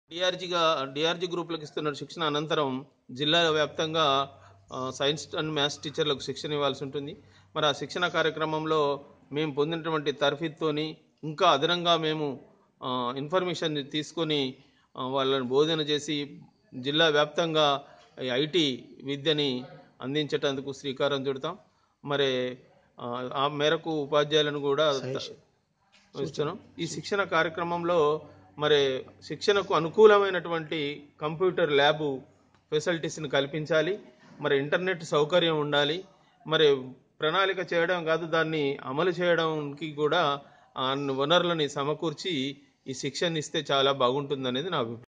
డిఆర్జీగా DRG గ్రూపులకు ఇస్తున్న శిక్షణ అనంతరం జిల్లా వ్యాప్తంగా ఆ, సైన్స్ అండ్ మ్యాథ్స్ టీచర్లకు శిక్షణ ఇవ్వాల్సి ఉంటుంది మరి ఆ శిక్షణ కార్యక్రమంలో మేము పొందినటువంటి తర్ఫీద్తోని ఇంకా అదనంగా మేము ఆ, ఇన్ఫర్మేషన్ తీసుకొని ఆ, వాళ్ళని బోధన చేసి జిల్లా వ్యాప్తంగా ఈ ఐటీ విద్యని అందించటందుకు శ్రీకారం చుడతాం మరి ఆ, ఆ మేరకు ఉపాధ్యాయులను కూడా ఇస్తున్నాం ఈ శిక్షణ కార్యక్రమంలో మరి శిక్షణకు అనుకూలమైనటువంటి కంప్యూటర్ ల్యాబ్ ఫెసిలిటీస్ని కల్పించాలి మరి ఇంటర్నెట్ సౌకర్యం ఉండాలి మరి ప్రణాళిక చేయడం కాదు దాన్ని అమలు చేయడానికి కూడా ఆ వనరులని సమకూర్చి ఈ శిక్షణ ఇస్తే చాలా బాగుంటుందనేది నా అభిప్రాయం